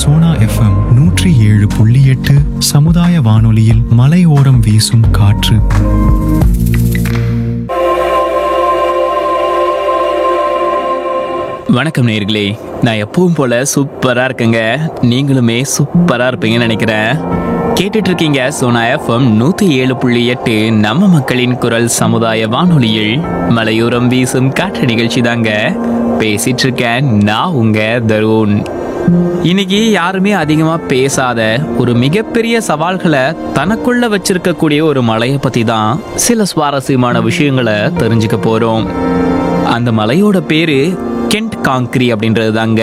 Sona FM நூற்றி ஏழு புள்ளி எட்டு சமுதாய வானொலியில் மலையோரம் வீசும் காற்று வணக்கம் நேயர்களே நான் எப்பவும் போல சூப்பரா இருக்கேங்க நீங்களுமே சூப்பரா இருப்பீங்கன்னு நினைக்கிறேன் கேட்டுட்டு இருக்கீங்க சோனா எஃப்எம் நூத்தி ஏழு புள்ளி எட்டு நம்ம மக்களின் குரல் சமுதாய வானொலியில் மலையோரம் வீசும் காற்று நிகழ்ச்சி தாங்க பேசிட்டு இருக்கேன் நான் உங்க தருண் இன்னைக்கு யாருமே அதிகமா பேசாத ஒரு மிகப்பெரிய சவால்களை தனக்குள்ள வச்சிருக்கக்கூடிய ஒரு மலையை பத்தி தான் சில சுவாரஸ்யமான விஷயங்களை தெரிஞ்சுக்க போறோம் அந்த மலையோட பேரு கென்ட் காங்க்ரி அப்படின்றது தாங்க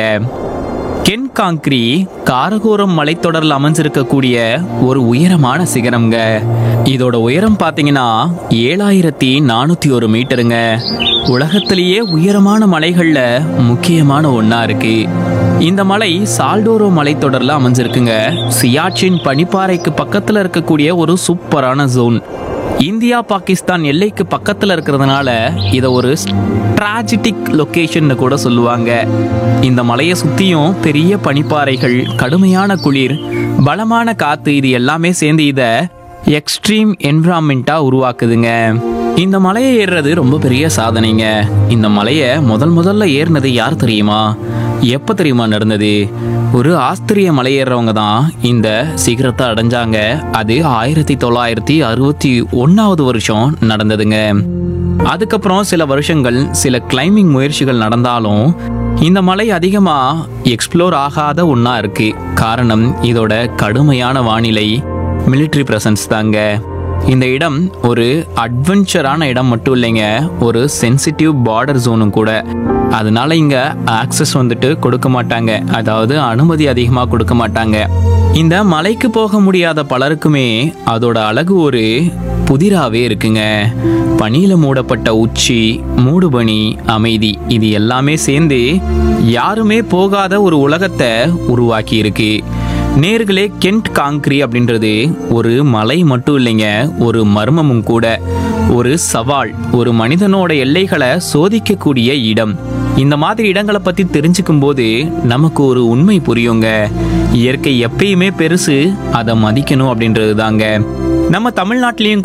கென் காங்க்ரி காரகோரம் மலைத்தொடரில் அமைஞ்சிருக்கக்கூடிய ஒரு உயரமான சிகரம்ங்க இதோட உயரம் பார்த்தீங்கன்னா ஏழாயிரத்தி நானூத்தி ஒரு மீட்டருங்க உலகத்திலேயே உயரமான மலைகள்ல முக்கியமான ஒண்ணா இருக்கு இந்த மலை சால்டோரோ மலைத்தொடர்ல அமைஞ்சிருக்குங்க சியாச்சின் பனிப்பாறைக்கு பக்கத்துல இருக்கக்கூடிய ஒரு சூப்பரான ஜோன் இந்தியா பாகிஸ்தான் எல்லைக்கு பக்கத்துல இருக்கிறதுனால இதை ஒரு ஸ்ட்ராஜிட்டிக் லொகேஷன் கூட சொல்லுவாங்க இந்த மலையை சுத்தியும் பெரிய பனிப்பாறைகள் கடுமையான குளிர் பலமான காத்து இது எல்லாமே சேர்ந்து இத எக்ஸ்ட்ரீம் என்விரான்மெண்ட்டா உருவாக்குதுங்க இந்த மலையை ஏறுறது ரொம்ப பெரிய சாதனைங்க இந்த மலையை முதல் முதல்ல ஏறினது யார் தெரியுமா எப்ப தெரியுமா நடந்தது ஒரு ஆஸ்திரிய மலையேறவங்க தான் இந்த சிகரத்தை அடைஞ்சாங்க அது ஆயிரத்தி தொள்ளாயிரத்தி அறுபத்தி ஒன்னாவது வருஷம் நடந்ததுங்க அதுக்கப்புறம் சில வருஷங்கள் சில கிளைம்பிங் முயற்சிகள் நடந்தாலும் இந்த மலை அதிகமா எக்ஸ்ப்ளோர் ஆகாத ஒன்றா இருக்கு காரணம் இதோட கடுமையான வானிலை military presence தாங்க இந்த இடம் ஒரு அட்வென்ச்சரான இடம் மட்டும் இல்லைங்க ஒரு சென்சிட்டிவ் பார்டர் ஜோனும் கூட அதனால இங்க ஆக்சஸ் வந்துட்டு கொடுக்க மாட்டாங்க அதாவது அனுமதி அதிகமாக கொடுக்க மாட்டாங்க இந்த மலைக்கு போக முடியாத பலருக்குமே அதோட அழகு ஒரு புதிராவே இருக்குங்க பனியில மூடப்பட்ட உச்சி மூடுபனி அமைதி இது எல்லாமே சேர்ந்து யாருமே போகாத ஒரு உலகத்தை உருவாக்கி இருக்கு நேர்களே கென்ட் காங்க்ரி அப்படின்றது ஒரு மலை மட்டும் இல்லைங்க ஒரு மர்மமும் கூட ஒரு சவால் ஒரு மனிதனோட எல்லைகளை சோதிக்கக்கூடிய இடம் இந்த மாதிரி இடங்களை பத்தி தெரிஞ்சுக்கும் போது நமக்கு ஒரு உண்மை புரியுங்க இயற்கை எப்பயுமே பெருசு அதை மதிக்கணும் அப்படின்றது தாங்க நம்ம தமிழ்நாட்டிலையும்